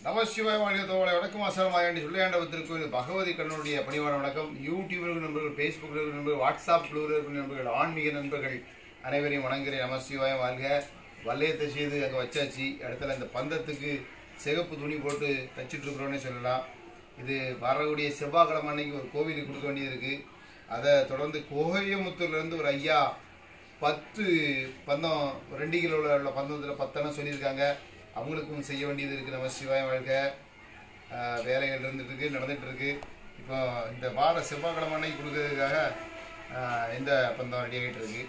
நமசிவாய மாநிலத்தோட வணக்கம் அசலமாயண்டி சொல்லியாண்டவத்திற்கு இது பகவதி கண்ணனுடைய பணிவான வணக்கம் யூடியூபில் இருக்கிற நண்பர்கள் ஃபேஸ்புக்கில் இருக்கிற நண்பர்கள் வாட்ஸ்அப்பில் இருக்கிற நண்பர்கள் ஆன்மீக நண்பர்கள் அனைவரையும் வணங்குகிறேன் நமசிவாயம் வாழ்க வல்லையத்தை செய்து அங்கே வச்சாச்சு இடத்துல இந்த பந்தத்துக்கு சிகப்பு துணி போட்டு தச்சிட்டு இருக்கிறோன்னே சொல்லலாம் இது வரக்கூடிய செவ்வாய்க்கிழமை அன்னைக்கு ஒரு கோவிலுக்கு கொடுக்க வேண்டியது இருக்கு அதை தொடர்ந்து கோகையமுத்தூர்லேருந்து ஒரு ஐயா பத்து பந்தம் ரெண்டு கிலோ உள்ள பந்தத்தில் பத்தெண்ணம் சொல்லியிருக்காங்க அவங்களுக்கும் செய்ய வேண்டியது இருக்குது நம்ம சிவாயம் வாழ்க ஆஹ் வேலைகள் இருந்துட்டு இருக்கு நடந்துட்டு இருக்கு இப்போ இந்த வார செவ்வாய்க்கிழமை அன்னைக்கு கொடுக்கறதுக்காக ஆஹ் இந்த பந்தம் ரெடி ஆகிட்டு இருக்கு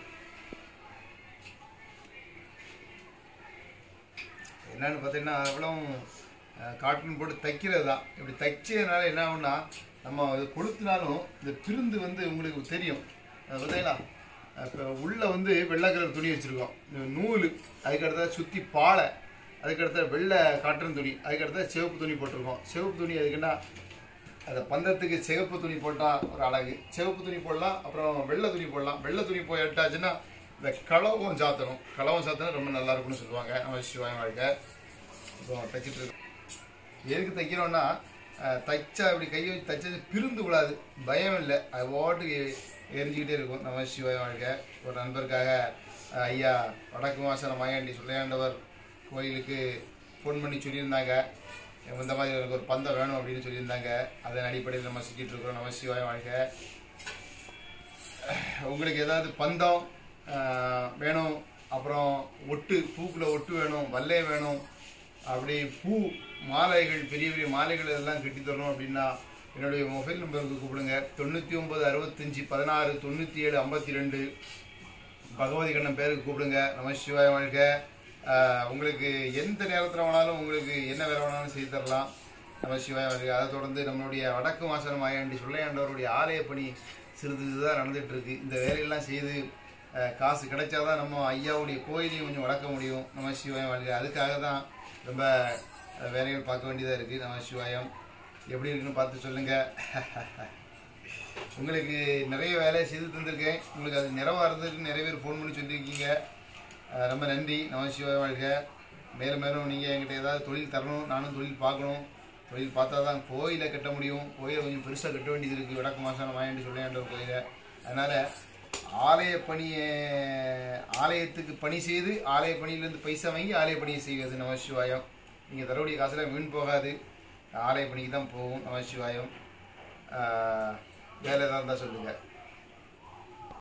என்னன்னு பார்த்தீங்கன்னா அவ்வளோ காட்டன் போட்டு தைக்கிறது தான் இப்படி தைச்சதுனால என்ன ஆகும்னா நம்ம அது கொளுத்துனாலும் இந்த பிருந்து வந்து உங்களுக்கு தெரியும் அது பார்த்தீங்களா இப்போ உள்ள வந்து வெள்ளை கலர் துணி வச்சுருக்கோம் இந்த நூல் அதுக்கடுத்தா சுற்றி பாலை அதுக்கடுத்த வெள்ளை காட்டன் துணி அதுக்கடுத்த சிவப்பு துணி போட்டிருக்கோம் சிவப்பு துணி அதுக்குன்னா அந்த பந்தத்துக்கு சிவப்பு துணி போட்டால் ஒரு அழகு சிவப்பு துணி போடலாம் அப்புறம் வெள்ளை துணி போடலாம் வெள்ளை துணி போயிட்டாச்சுன்னா இந்த களவும் சாத்தணும் களவும் சாத்தினா ரொம்ப நல்லா இருக்கும்னு சொல்லுவாங்க நம்ம சிவாயம் வாழ்க்கை இப்போ தைச்சிட்டு இருக்கோம் எதுக்கு தைக்கிறோம்னா அஹ், தைச்சா இப்படி கையை வச்சு தைச்சது பிரிந்து விடாது பயம் இல்லை அது பாட்டுக்கு எரிஞ்சுக்கிட்டே இருக்கும் நம்ம சிவாயம் வாழ்க்கை ஒரு நண்பருக்காக அஹ், ஐயா வடக்கு மாசம் மாயாண்டி சொல்லையாண்டவர் கோயிலுக்கு ஃபோன் பண்ணி சொல்லியிருந்தாங்க இந்த மாதிரி எனக்கு ஒரு பந்தம் வேணும் அப்படின்னு சொல்லியிருந்தாங்க அதன் அடிப்படையில் நம்ம செஞ்சுட்டு இருக்கிறோம் நம்ம சிவாயம் வாழ்க்கை உங்களுக்கு ஏதாவது பந்தம் ஆஹ், வேணும் அப்புறம் ஒட்டு பூக்குள்ள ஒட்டு வேணும் வல்லே வேணும் அப்படி பூ மாலைகள் பெரிய பெரிய மாலைகள் எல்லாம் கட்டி தரணும் அப்படின்னா என்னுடைய மொபைல் நம்பருக்கு கூப்பிடுங்க தொண்ணூற்றி ஒன்பது அறுபத்தஞ்சி பதினாறு தொண்ணூற்றி ஏழு ஐம்பத்தி ரெண்டு பகவதி கண்ணன் பேருக்கு கூப்பிடுங்க நம சிவாய வாழ்க ஆஹ், உங்களுக்கு எந்த நேரத்தில் வேணாலும் உங்களுக்கு என்ன வேலை வேணாலும் செய்து தரலாம் நம சிவாய வாழ்க அதை தொடர்ந்து நம்மளுடைய வடக்கு மாசனம் ஆயாண்டி சொல்லையாண்டவருடைய ஆலய பணி சிறிது இதுதான் நடந்துட்டு இருக்கு இந்த வேலையெல்லாம் செய்து ஆஹ், காசு கிடைச்சாதான் நம்ம ஐயாவுடைய கோயிலையும் கொஞ்சம் வளர்க்க முடியும் நம சிவாயம் வாழ்க அதுக்காக தான் ரொம்ப ஆஹ், வேலைகள் பார்க்க வேண்டியதாக இருக்குது நம சிவாயம் எப்படி இருக்குன்னு பார்த்து சொல்லுங்கள் உங்களுக்கு நிறைய வேலையை செய்து தந்திருக்கேன் உங்களுக்கு அது நிறைவாகிறதுக்கு நிறைய பேர் ஃபோன் பண்ணி சொல்லியிருக்கீங்க அஹ் ரொம்ப நன்றி நமசிவாய வாழ்க மேலும் மேலும் நீங்கள் என்கிட்ட ஏதாவது தொழில் தரணும் நானும் தொழில் பார்க்கணும் தொழில் பார்த்தா தான் கோயிலை கட்ட முடியும் கோயிலை கொஞ்சம் பெருசாக கட்ட வேண்டியது இருக்குது வடக்கு மாதம் மாயண்டி சொல்லேன்ற ஒரு கோயிலை அதனால் ஆலய பணியை ஆலயத்துக்கு பணி செய்து ஆலய பணியிலேருந்து பைசா வாங்கி ஆலய பணியை செய்வது நமசிவாயம் நீங்கள் தரக்கூடிய காசில் வீண் போகாது ஆலய பணிக்கு தான் போகும் நமசிவாயம் ஆஹ் வேலை தான் இருந்தால் சொல்லுங்கள்